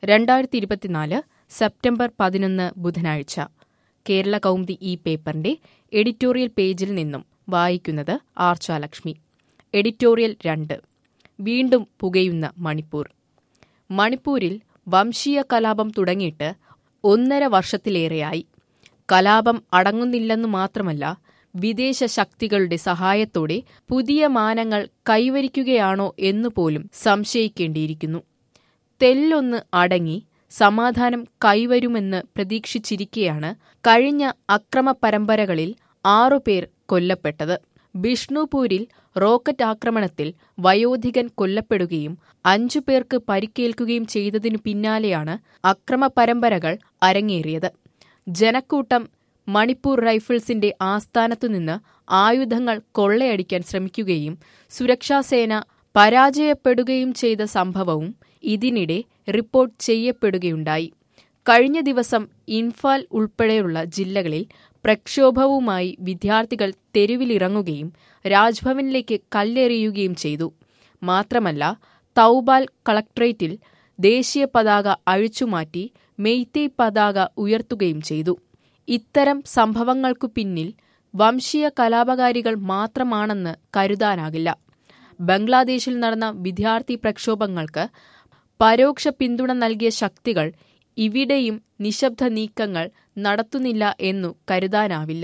രണ്ടായിരത്തി ഇരുപത്തിനാല് സെപ്റ്റംബർ പതിനൊന്ന് ബുധനാഴ്ച കേരള കൗമുദി ഈ പേപ്പറിന്റെ എഡിറ്റോറിയൽ പേജിൽ നിന്നും വായിക്കുന്നത് ആർച്ചാലക്ഷ്മി എഡിറ്റോറിയൽ രണ്ട് വീണ്ടും പുകയുന്ന മണിപ്പൂർ മണിപ്പൂരിൽ വംശീയ കലാപം തുടങ്ങിയിട്ട് ഒന്നര വർഷത്തിലേറെയായി കലാപം അടങ്ങുന്നില്ലെന്നു മാത്രമല്ല വിദേശ ശക്തികളുടെ സഹായത്തോടെ പുതിയ മാനങ്ങൾ കൈവരിക്കുകയാണോ എന്നുപോലും സംശയിക്കേണ്ടിയിരിക്കുന്നു തെല്ലൊന്ന് അടങ്ങി സമാധാനം കൈവരുമെന്ന് പ്രതീക്ഷിച്ചിരിക്കെയാണ് കഴിഞ്ഞ അക്രമ പരമ്പരകളിൽ ആറുപേർ കൊല്ലപ്പെട്ടത് ബിഷ്ണുപൂരിൽ റോക്കറ്റ് ആക്രമണത്തിൽ വയോധികൻ കൊല്ലപ്പെടുകയും അഞ്ചു പേർക്ക് പരിക്കേൽക്കുകയും ചെയ്തതിനു പിന്നാലെയാണ് അക്രമ പരമ്പരകൾ അരങ്ങേറിയത് ജനക്കൂട്ടം മണിപ്പൂർ റൈഫിൾസിന്റെ ആസ്ഥാനത്തുനിന്ന് ആയുധങ്ങൾ കൊള്ളയടിക്കാൻ ശ്രമിക്കുകയും സുരക്ഷാസേന പരാജയപ്പെടുകയും ചെയ്ത സംഭവവും ഇതിനിടെ റിപ്പോർട്ട് ചെയ്യപ്പെടുകയുണ്ടായി കഴിഞ്ഞ ദിവസം ഇൻഫാൽ ഉൾപ്പെടെയുള്ള ജില്ലകളിൽ പ്രക്ഷോഭവുമായി വിദ്യാർത്ഥികൾ തെരുവിലിറങ്ങുകയും രാജ്ഭവനിലേക്ക് കല്ലെറിയുകയും ചെയ്തു മാത്രമല്ല തൗബാൽ കളക്ട്രേറ്റിൽ ദേശീയ പതാക അഴിച്ചുമാറ്റി മെയ്തേ പതാക ഉയർത്തുകയും ചെയ്തു ഇത്തരം സംഭവങ്ങൾക്കു പിന്നിൽ വംശീയ കലാപകാരികൾ മാത്രമാണെന്ന് കരുതാനാകില്ല ബംഗ്ലാദേശിൽ നടന്ന വിദ്യാർത്ഥി പ്രക്ഷോഭങ്ങൾക്ക് പരോക്ഷ പിന്തുണ നൽകിയ ശക്തികൾ ഇവിടെയും നിശബ്ദ നീക്കങ്ങൾ നടത്തുന്നില്ല എന്നു കരുതാനാവില്ല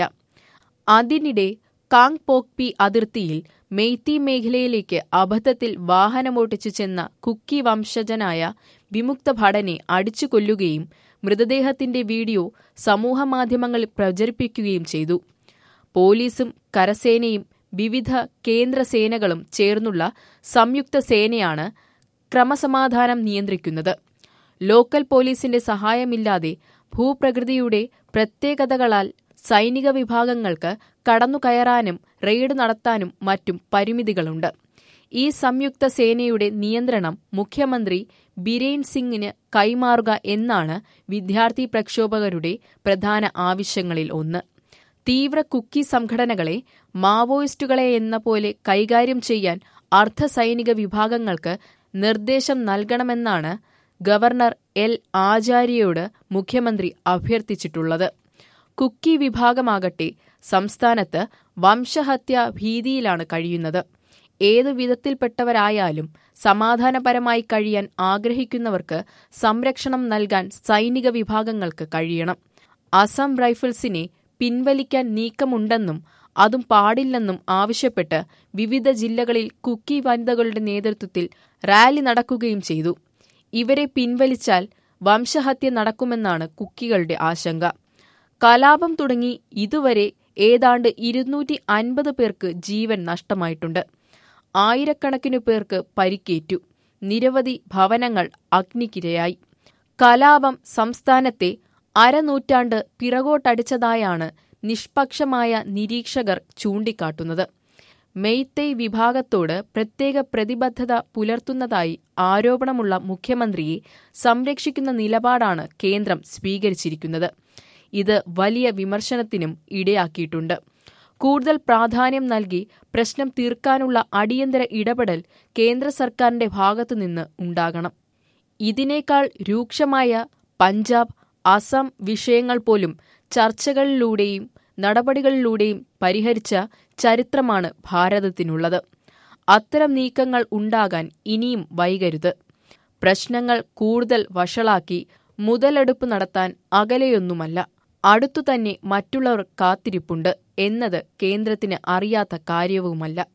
അതിനിടെ കാങ് പോക്പി അതിർത്തിയിൽ മെയ്തി മേഖലയിലേക്ക് അബദ്ധത്തിൽ വാഹനമോട്ടിച്ചു ചെന്ന കുക്കി വംശജനായ വിമുക്ത ഭടനെ അടിച്ചു കൊല്ലുകയും മൃതദേഹത്തിന്റെ വീഡിയോ സമൂഹമാധ്യമങ്ങളിൽ പ്രചരിപ്പിക്കുകയും ചെയ്തു പോലീസും കരസേനയും വിവിധ കേന്ദ്ര സേനകളും ചേർന്നുള്ള സംയുക്ത സേനയാണ് ക്രമസമാധാനം നിയന്ത്രിക്കുന്നത് ലോക്കൽ പോലീസിന്റെ സഹായമില്ലാതെ ഭൂപ്രകൃതിയുടെ പ്രത്യേകതകളാൽ സൈനിക വിഭാഗങ്ങൾക്ക് കടന്നുകയറാനും റെയ്ഡ് നടത്താനും മറ്റും പരിമിതികളുണ്ട് ഈ സംയുക്ത സേനയുടെ നിയന്ത്രണം മുഖ്യമന്ത്രി ബിരേൻ സിംഗിന് കൈമാറുക എന്നാണ് വിദ്യാർത്ഥി പ്രക്ഷോഭകരുടെ പ്രധാന ആവശ്യങ്ങളിൽ ഒന്ന് തീവ്ര കുക്കി സംഘടനകളെ മാവോയിസ്റ്റുകളെ എന്ന പോലെ കൈകാര്യം ചെയ്യാൻ അർദ്ധസൈനിക വിഭാഗങ്ങൾക്ക് നിർദ്ദേശം നൽകണമെന്നാണ് ഗവർണർ എൽ ആചാര്യയോട് മുഖ്യമന്ത്രി അഭ്യർത്ഥിച്ചിട്ടുള്ളത് കുക്കി വിഭാഗമാകട്ടെ സംസ്ഥാനത്ത് വംശഹത്യാ ഭീതിയിലാണ് കഴിയുന്നത് ഏതു വിധത്തിൽപ്പെട്ടവരായാലും സമാധാനപരമായി കഴിയാൻ ആഗ്രഹിക്കുന്നവർക്ക് സംരക്ഷണം നൽകാൻ സൈനിക വിഭാഗങ്ങൾക്ക് കഴിയണം അസം റൈഫിൾസിനെ പിൻവലിക്കാൻ നീക്കമുണ്ടെന്നും അതും പാടില്ലെന്നും ആവശ്യപ്പെട്ട് വിവിധ ജില്ലകളിൽ കുക്കി വനിതകളുടെ നേതൃത്വത്തിൽ റാലി നടക്കുകയും ചെയ്തു ഇവരെ പിൻവലിച്ചാൽ വംശഹത്യ നടക്കുമെന്നാണ് കുക്കികളുടെ ആശങ്ക കലാപം തുടങ്ങി ഇതുവരെ ഏതാണ്ട് ഇരുന്നൂറ്റി അൻപത് പേർക്ക് ജീവൻ നഷ്ടമായിട്ടുണ്ട് ആയിരക്കണക്കിനു പേർക്ക് പരിക്കേറ്റു നിരവധി ഭവനങ്ങൾ അഗ്നിക്കിരയായി കലാപം സംസ്ഥാനത്തെ അരനൂറ്റാണ്ട് പിറകോട്ടടിച്ചതായാണ് നിഷ്പക്ഷമായ നിരീക്ഷകർ ചൂണ്ടിക്കാട്ടുന്നത് മെയ്തൈ വിഭാഗത്തോട് പ്രത്യേക പ്രതിബദ്ധത പുലർത്തുന്നതായി ആരോപണമുള്ള മുഖ്യമന്ത്രിയെ സംരക്ഷിക്കുന്ന നിലപാടാണ് കേന്ദ്രം സ്വീകരിച്ചിരിക്കുന്നത് ഇത് വലിയ വിമർശനത്തിനും ഇടയാക്കിയിട്ടുണ്ട് കൂടുതൽ പ്രാധാന്യം നൽകി പ്രശ്നം തീർക്കാനുള്ള അടിയന്തര ഇടപെടൽ കേന്ദ്ര സർക്കാരിന്റെ ഭാഗത്തുനിന്ന് ഉണ്ടാകണം ഇതിനേക്കാൾ രൂക്ഷമായ പഞ്ചാബ് അസം വിഷയങ്ങൾ പോലും ചർച്ചകളിലൂടെയും നടപടികളിലൂടെയും പരിഹരിച്ച ചരിത്രമാണ് ഭാരതത്തിനുള്ളത് അത്തരം നീക്കങ്ങൾ ഉണ്ടാകാൻ ഇനിയും വൈകരുത് പ്രശ്നങ്ങൾ കൂടുതൽ വഷളാക്കി മുതലെടുപ്പ് നടത്താൻ അകലെയൊന്നുമല്ല അടുത്തുതന്നെ മറ്റുള്ളവർ കാത്തിരിപ്പുണ്ട് എന്നത് കേന്ദ്രത്തിന് അറിയാത്ത കാര്യവുമല്ല